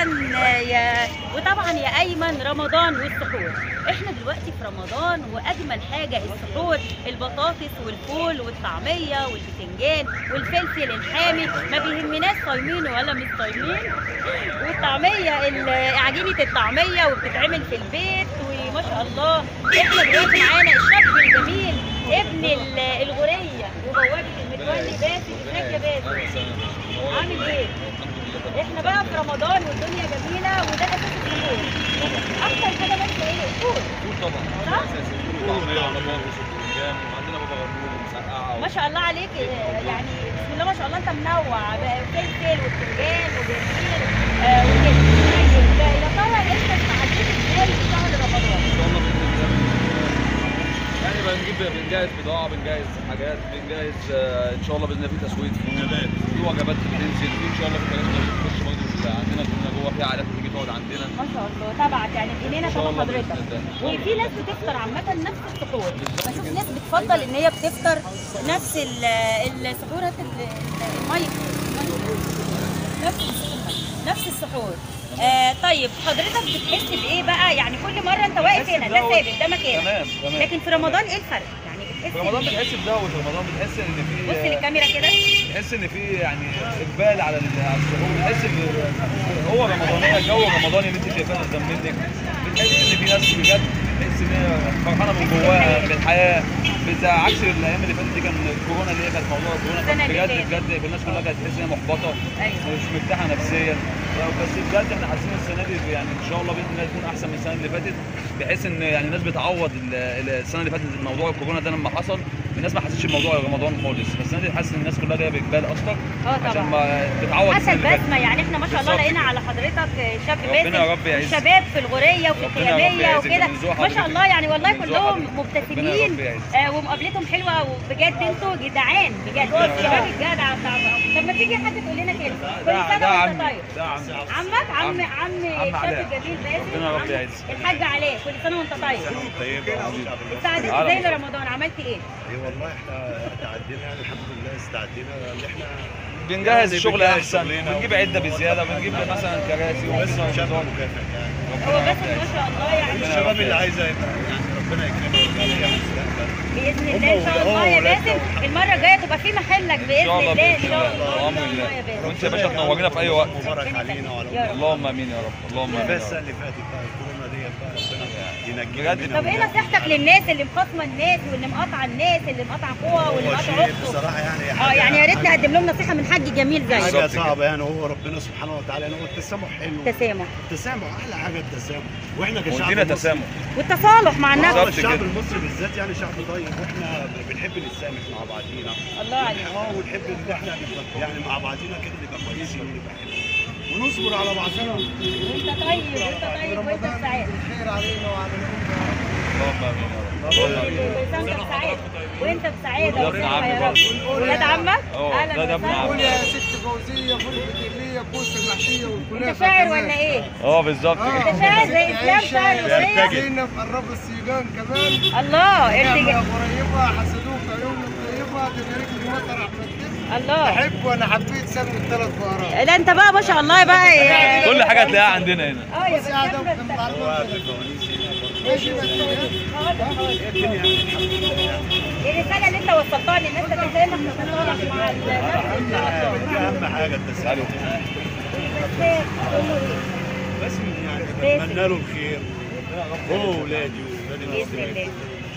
رمضان آه، يا وطبعا يا ايمن رمضان والسحور احنا دلوقتي في رمضان واجمل حاجه السحور البطاطس والفول والطعميه والبتنجان والفلفل الحامي ما بيهمناش صايمين ولا مش صايمين والطعميه ال- عجينه الطعميه وبتتعمل في البيت وما شاء الله احنا دلوقتي معانا الشاب الجميل ابن ال- الغوريه وبوابه المتولي باسم ازيك يا باسم عامل ايه؟ احنا بقى في رمضان والدنيا جميله وده اساس الفطور اكتر حاجه ماشيه ايه؟ الفول فول طبعا صح؟ اساسي فول وطعميه على بطاطس وبتنجان وعندنا بابا غنوج ومسقعه ما شاء الله عليك آه، يعني بسم الله ما شاء الله انت منوع بقى فلفل وبتنجان وجرجير آه، وكده طيب يا ترى انت استعديت ازاي في شهر رمضان؟ ان شاء الله باذن الله يعني بنجيب بنجهز بضاعه بنجهز حاجات بنجهز آه، ان شاء الله باذن الله في تسويق فول في وجبات بتنزل في ان شاء الله في كلام ده بتخش برضه عندنا كنا جوه في عائلات بتيجي تقعد عندنا ما شاء الله تبعك يعني جنينه إن شاء شبه الله حضرتك بإذن الله. وفي ناس بتفطر عامة نفس السحور بشوف ناس بتفضل ان هي بتفطر نفس ال- السحور هات ال- ال- المية نفس السحور نفس السحور آه طيب حضرتك بتحس بايه بقى يعني كل مرة انت واقف هنا ده ثابت ده مكانك تمام تمام لكن في رمضان ايه الفرق؟ يعني بتحس في رمضان بإيه؟ بتحس بدوت في رمضان بتحس ان بص في للكاميرا كده تحس ان في يعني اقبال على ال- على السحور بتحس ان هو رمضانيه جو رمضاني اللي انت شايفاه قدام منك بتحس ان في ناس بجد بتحس ان هي فرحانه من جواها من الحياه بتاع عكس الايام اللي فاتت دي كان الكورونا اللي هي كانت موضوع الكورونا السنة كانت اللي بجد بجد الناس كلها كانت تحس ان هي محبطه ايوه مش مرتاحه نفسيا بس بجد احنا حاسين السنه دي يعني ان شاء الله باذن الله تكون احسن من السنه اللي فاتت بحيث ان يعني الناس بتعوض ال- ال- السنه اللي فاتت موضوع الكورونا ده لما حصل الناس ما حسيتش بموضوع رمضان خالص بس السنه دي حاسس ان الناس كلها جايه باقبال اكتر اه عشان طبعا ما تتعوض حتى السنه اللي فاتت البسمه يعني احنا ما شاء الله بالظبط لقينا كده. على حضرتك شاب ربنا يا باسم رب يعزك. والشباب في الغوريه وفي ربنا يا رب الخياميه يعزك وكده من ذوق ما شاء حضرتك. الله يعني والله من ذوق كلهم حضرتك. ربنا يا مبتسمين رب يعزك. آه ومقابلتهم حلوه وبجد انتوا جدعان بجد الشباب الجدع بتاع طب ما تيجي حد تقول لنا كده كل ده سنه ده وانت عمي طيب ده عمي عمك عم عم عم الشاب علاء. الجميل باسم ربنا يا رب عم يعزك. الحاج علاء كل سنه وانت طيب استعدت تعالى ازاي مصر. لرمضان عملت ايه؟ اي والله احنا تعدينا يعني الحمد لله استعدينا ان احنا بنجهز يعني الشغل بنجهز احسن شغلنا بنجيب عده بزياده بنجيب مثلا كراسي بس وكده شاب ونظام. مكافح يعني هو ربنا يا باسم رب ما يعزك. شاء الله يعني ربنا الشباب اللي عايزه يبقى يعني ربنا يكرمه ويجعله يعمل مستقبل باذن هم الله ان شاء الله يا وولادنا باسم المره الجايه تبقى في محلك باذن ان شاء الله الله ان باذن شاء الله الله وامر ان شاء الله يا الله باسم وانت يا باشا تنورينا في اي وقت مبارك علينا وعلى يا رب. اللهم امين يا رب اللهم امين بس يا السنه رب اللي فاتت بقى الكورونا ديت بقى ربنا ينجينا بجد؟ منها طب ايه ومنها. نصيحتك للناس اللي مخاصمه الناس واللي مقاطعه الناس اللي مقاطعه اخوها واللي هو مقاطعه شيء اخته بصراحه يعني اه يعني يا ريت نقدم لهم نصيحه من حاج جميل زيك حاجه بالظبط صعبه يعني هو ربنا سبحانه وتعالى يعني هو التسامح حلو تسامح التسامح احلى حاجه التسامح واحنا كشعب ودينا مصري- تسامح والتصالح مع الناس آه، بالظبط الشعب كده. المصري بالذات يعني شعب طيب واحنا بنحب نتسامح مع بعضينا الله عليك اه ونحب ان احنا نبقى يعني مع بعضينا كده نبقى كويسين ونبقى حلوين ونصبر على بعضنا وانت طيب وانت طيب وانت بسعاده خير علينا وعلى اللهم امين يا رب اللهم امين وانت بسعاده وانت بسعاده ده ابن وصحه عمي يا رب برضه. ولاد عمك اه، اهلا ده- ده ابن وسهلا. عمي. قول يا ست فوزيه فول بتقليه كوس المحشيه والكنافه انت شاعر كمان. ولا ايه؟ اه بالظبط آه. كده انت شاعر زي اسلام عيشة شاعر يا الاغنيه زينب قرب السيجان كمان الله نعمة ارتجال قريبة حسدوك عيون طيبة تبارك لي مطر أحمد كده الله أحب وأنا حبيت سمي الثلاث بهارات لا انت بقى ما شاء الله بقى يا- كل حاجه هتلاقيها عندنا هنا اه يا بس يا عدم بس كان بس- هو معلومات في فوانيس هنا برضه. ماشي بس حاضر، حاضر. الدنيا يعني الحمد لله يعني. الرساله اللي انت وصلتها للناس تتسامح وتتصالح مع الناس ان شاء الله دي اهم حاجه التسامح بس يعني بتمنى له الخير هو واولادي واولاد باذن المسلمين الله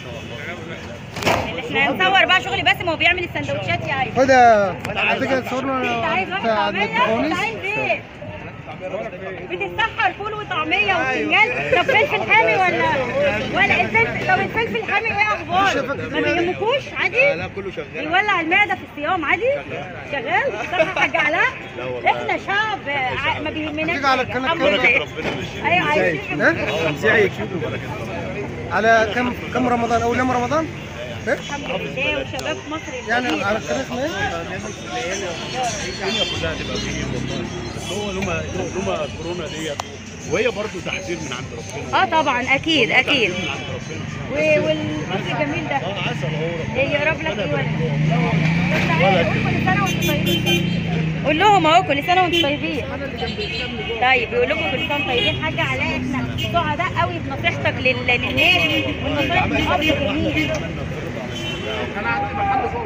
احنا هنصور بقى شغل باسم وهو بيعمل السندوتشات يا عايز خد هتيجي تصورنا انت عايز واحد بتاع طعميه انت الفوانيس عايز ايه بتتسحر فول وطعميه وبتنجان طب فلفل حامي ولا ولا الفلفل طب الفلفل الحامي ايه اخباره ما بيهمكوش عادي لا كله شغال يولع المعده في الصيام عادي شغال صح يا حاج علاء لا والله. احنا شعب ع- ما بيهمناش تيجي على حاجة. الكلام الحمد كده. لله. بركه ربنا ماشي ايوه عايشين ها؟ ازيك بركه ربنا على كم كم رمضان أول يوم رمضان؟ إيه؟ الحمد لله وشباب مصر يعني الجميل. على القناة اسمها إيه؟ الدنيا كلها تبقى خير والله بس هو لما لما كورونا ديت وهي برضه تحذير من عند ربنا اه طبعا اكيد اكيد تحذير من عند ربنا و- والفلفل الجميل ده اه عسل اهو ربنا يقرب لك ايه ولا ولا كل سنه وانتم طيبين قول لهم اهو كل سنه وانتم طيبين طيب يقول لكم كل سنه وانتم طيبين حاجه علاء احنا سعداء قوي بنصيحتك لل- للناس والنصايح الاب الجميل انا عندي محل فوق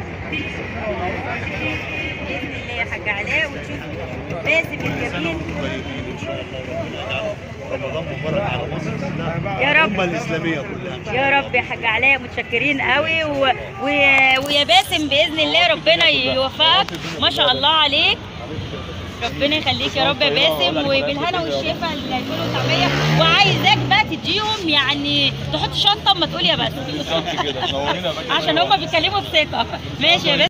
باذن الله يا حاج علاء وتشوف باسم الجميل طيبين ان شاء الله رمضان مبارك على مصر كلها يا رب. الامه الاسلاميه كلها يا رب يا حاج علاء متشكرين قوي و... و... ويا باسم باذن الله ربنا يوفقك ما شاء الله عليك ربنا يخليك يا رب يا باسم وبالهنا والشفا للفول والطعميه وعايزاك بقى تديهم يعني تحط شنطه اما تقول يا باسم بالظبط كده نورينا يا باشا عشان هما بيتكلموا بثقه ماشي يا باسم